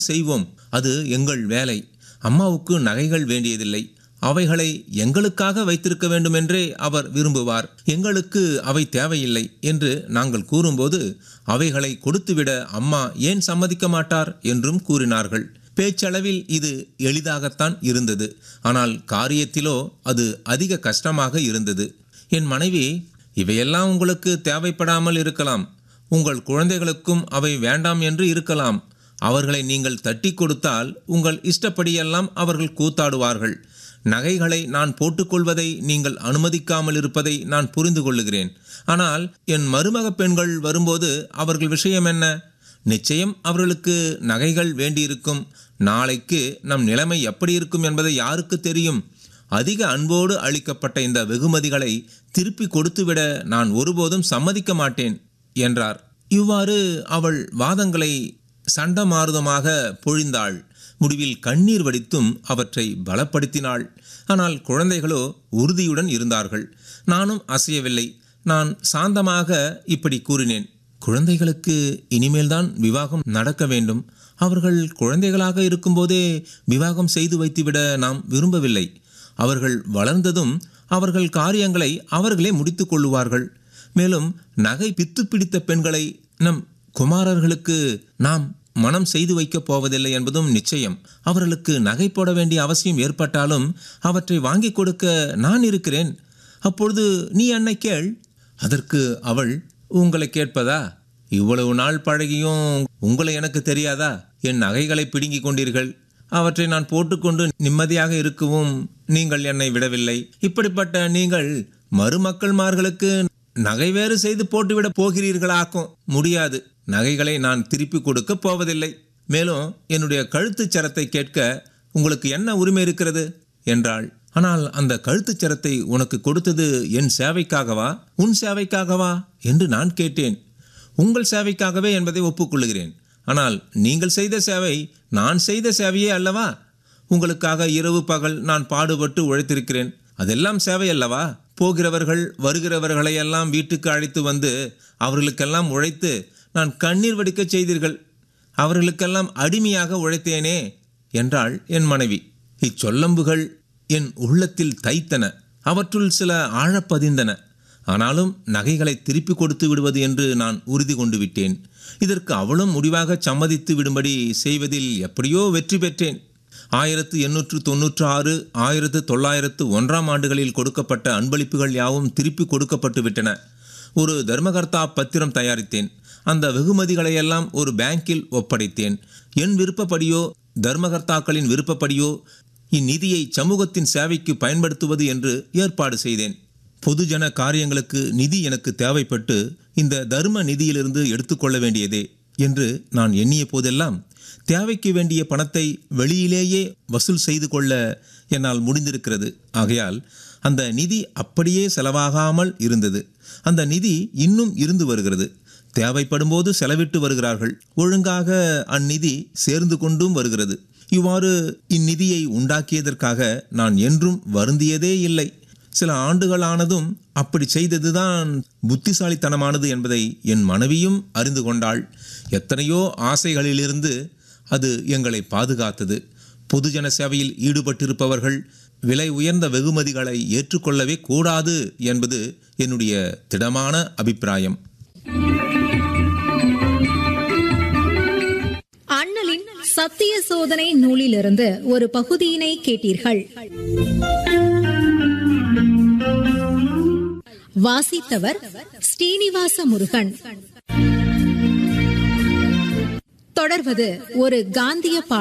செய்வோம் அது எங்கள் வேலை அம்மாவுக்கு நகைகள் வேண்டியதில்லை அவைகளை எங்களுக்காக வைத்திருக்க வேண்டுமென்றே அவர் விரும்புவார் எங்களுக்கு அவை தேவையில்லை என்று நாங்கள் கூறும்போது அவைகளை கொடுத்துவிட அம்மா ஏன் சம்மதிக்க மாட்டார் என்றும் கூறினார்கள் பேச்சளவில் இது எளிதாகத்தான் இருந்தது ஆனால் காரியத்திலோ அது அதிக கஷ்டமாக இருந்தது என் மனைவி இவையெல்லாம் உங்களுக்கு தேவைப்படாமல் இருக்கலாம் உங்கள் குழந்தைகளுக்கும் அவை வேண்டாம் என்று இருக்கலாம் அவர்களை நீங்கள் தட்டி கொடுத்தால் உங்கள் இஷ்டப்படியெல்லாம் அவர்கள் கூத்தாடுவார்கள் நகைகளை நான் போட்டுக்கொள்வதை நீங்கள் அனுமதிக்காமல் இருப்பதை நான் புரிந்து கொள்ளுகிறேன் ஆனால் என் மருமக பெண்கள் வரும்போது அவர்கள் விஷயம் என்ன நிச்சயம் அவர்களுக்கு நகைகள் வேண்டியிருக்கும் நாளைக்கு நம் நிலைமை எப்படி இருக்கும் என்பதை யாருக்கு தெரியும் அதிக அன்போடு அளிக்கப்பட்ட இந்த வெகுமதிகளை திருப்பி கொடுத்துவிட நான் ஒருபோதும் சம்மதிக்க மாட்டேன் என்றார் இவ்வாறு அவள் வாதங்களை சண்டமாருதமாக பொழிந்தாள் முடிவில் கண்ணீர் வடித்தும் அவற்றை பலப்படுத்தினாள் ஆனால் குழந்தைகளோ உறுதியுடன் இருந்தார்கள் நானும் அசையவில்லை நான் சாந்தமாக இப்படி கூறினேன் குழந்தைகளுக்கு இனிமேல்தான் விவாகம் நடக்க வேண்டும் அவர்கள் குழந்தைகளாக இருக்கும்போதே விவாகம் செய்து வைத்துவிட நாம் விரும்பவில்லை அவர்கள் வளர்ந்ததும் அவர்கள் காரியங்களை அவர்களே முடித்துக் கொள்ளுவார்கள் மேலும் நகை பித்து பிடித்த பெண்களை நம் குமாரர்களுக்கு நாம் மனம் செய்து வைக்கப் போவதில்லை என்பதும் நிச்சயம் அவர்களுக்கு நகை போட வேண்டிய அவசியம் ஏற்பட்டாலும் அவற்றை வாங்கி கொடுக்க நான் இருக்கிறேன் அப்பொழுது நீ என்னை கேள் அதற்கு அவள் உங்களை கேட்பதா இவ்வளவு நாள் பழகியும் உங்களை எனக்கு தெரியாதா என் நகைகளை பிடுங்கிக் கொண்டீர்கள் அவற்றை நான் போட்டுக்கொண்டு நிம்மதியாக இருக்கவும் நீங்கள் என்னை விடவில்லை இப்படிப்பட்ட நீங்கள் மருமக்கள்மார்களுக்கு நகை வேறு செய்து போட்டுவிட போகிறீர்களாக்கும் முடியாது நகைகளை நான் திருப்பி கொடுக்க போவதில்லை மேலும் என்னுடைய கழுத்துச் சரத்தை கேட்க உங்களுக்கு என்ன உரிமை இருக்கிறது என்றாள் ஆனால் அந்த கழுத்துச் சரத்தை உனக்கு கொடுத்தது என் சேவைக்காகவா உன் சேவைக்காகவா என்று நான் கேட்டேன் உங்கள் சேவைக்காகவே என்பதை ஒப்புக்கொள்கிறேன் ஆனால் நீங்கள் செய்த சேவை நான் செய்த சேவையே அல்லவா உங்களுக்காக இரவு பகல் நான் பாடுபட்டு உழைத்திருக்கிறேன் அதெல்லாம் சேவை அல்லவா போகிறவர்கள் வருகிறவர்களை எல்லாம் வீட்டுக்கு அழைத்து வந்து அவர்களுக்கெல்லாம் உழைத்து நான் கண்ணீர் வடிக்கச் செய்தீர்கள் அவர்களுக்கெல்லாம் அடிமையாக உழைத்தேனே என்றாள் என் மனைவி இச்சொல்லம்புகள் என் உள்ளத்தில் தைத்தன அவற்றுள் சில ஆழப்பதிந்தன ஆனாலும் நகைகளை திருப்பி கொடுத்து விடுவது என்று நான் உறுதி கொண்டு விட்டேன் இதற்கு அவளும் முடிவாக சம்மதித்து விடும்படி செய்வதில் எப்படியோ வெற்றி பெற்றேன் ஆயிரத்து எண்ணூற்று தொன்னூற்று ஆறு ஆயிரத்து தொள்ளாயிரத்து ஒன்றாம் ஆண்டுகளில் கொடுக்கப்பட்ட அன்பளிப்புகள் யாவும் திருப்பி கொடுக்கப்பட்டு விட்டன ஒரு தர்மகர்த்தா பத்திரம் தயாரித்தேன் அந்த வெகுமதிகளையெல்லாம் ஒரு பேங்கில் ஒப்படைத்தேன் என் விருப்பப்படியோ தர்மகர்த்தாக்களின் விருப்பப்படியோ இந்நிதியை சமூகத்தின் சேவைக்கு பயன்படுத்துவது என்று ஏற்பாடு செய்தேன் பொதுஜன காரியங்களுக்கு நிதி எனக்கு தேவைப்பட்டு இந்த தர்ம நிதியிலிருந்து எடுத்துக்கொள்ள வேண்டியதே என்று நான் எண்ணிய போதெல்லாம் தேவைக்கு வேண்டிய பணத்தை வெளியிலேயே வசூல் செய்து கொள்ள என்னால் முடிந்திருக்கிறது ஆகையால் அந்த நிதி அப்படியே செலவாகாமல் இருந்தது அந்த நிதி இன்னும் இருந்து வருகிறது தேவைப்படும்போது செலவிட்டு வருகிறார்கள் ஒழுங்காக அந்நிதி சேர்ந்து கொண்டும் வருகிறது இவ்வாறு இந்நிதியை உண்டாக்கியதற்காக நான் என்றும் வருந்தியதே இல்லை சில ஆண்டுகளானதும் அப்படி செய்ததுதான் புத்திசாலித்தனமானது என்பதை என் மனைவியும் அறிந்து கொண்டாள் எத்தனையோ ஆசைகளிலிருந்து அது எங்களை பாதுகாத்தது பொதுஜன சேவையில் ஈடுபட்டிருப்பவர்கள் விலை உயர்ந்த வெகுமதிகளை ஏற்றுக்கொள்ளவே கூடாது என்பது என்னுடைய திடமான அபிப்பிராயம் அண்ணலின் சத்திய சோதனை நூலிலிருந்து ஒரு பகுதியினை கேட்டீர்கள் வாசித்தவர் ஸ்ரீனிவாச முருகன் தொடர்வது ஒரு காந்திய பாடல்